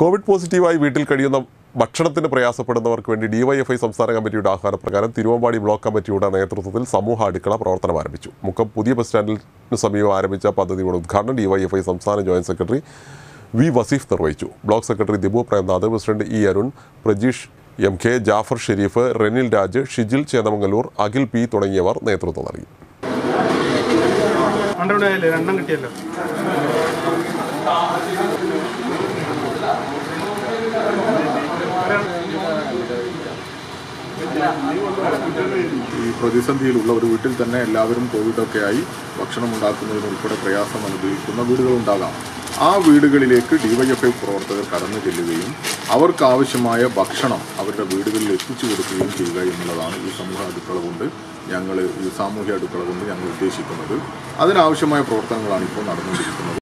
Covid പോസിറ്റീവായി വീട്ടിൽ കഴിയുന്ന ഭക്ഷണത്തിന് പ്രയാസപ്പെടുന്നവർക്ക് വേണ്ടി ഡിവൈഎഫ്ഐ സംസ്ഥാന കമ്മിറ്റിയുടെ ആഹ്വാനപ്രകാരം തിരുവമ്പാടി ബ്ലോക്ക് കമ്മിറ്റിയുടെ നേതൃത്വത്തിൽ സമൂഹ അടുക്കള പ്രവർത്തനം ആരംഭിച്ചു മുക്കം പുതിയ ബസ് സ്റ്റാൻഡിന് സമീപം ആരംഭിച്ച പദ്ധതിയുടെ ഉദ്ഘാടനം ഡിവൈഎഫ്ഐ സംസ്ഥാന ജോയിന്റ് സെക്രട്ടറി വി വസീഫ് നിർവഹിച്ചു block secretary Dibu Premnath president E Arun Prajeesh M K Jafar Sherif Renil Raj Shijil Chennamangallur Akhil P തുടങ്ങിയവർ നേതൃത്വം നൽകി രണ്ടെണ്ണം ആയില്ലേ രണ്ടെണ്ണം കിട്ടിയല്ലോ ഈ പ്രതിസന്ധിയിലുള്ള ഒരു വീട്ടിൽ തന്നെ എല്ലാവരും കോവിഡൊക്കെ ആയി ഭക്ഷണം ഉണ്ടാക്കുന്നതിന് ഉൾപ്പെടെ പ്രയാസം അനുഭവിക്കുന്ന വീടുകളുണ്ടാകാം ആ വീടുകളിലേക്ക് ഡിവൈഎഫ്ഐ പ്രവർത്തകർ കടന്നു ചെല്ലുകയും അവർക്ക് ആവശ്യമായ ഭക്ഷണം അവരുടെ വീടുകളിൽ എത്തിച്ചു കൊടുക്കുകയും ചെയ്യുക എന്നുള്ളതാണ് ഈ സമൂഹ അടുക്കള കൊണ്ട് ഞങ്ങൾ ഈ സാമൂഹ്യ അടുക്കള കൊണ്ട് ഞങ്ങൾ ഉദ്ദേശിക്കുന്നത് അതിനാവശ്യമായ പ്രവർത്തനങ്ങളാണ് ഇപ്പോൾ നടന്നുകൊണ്ടിരിക്കുന്നത്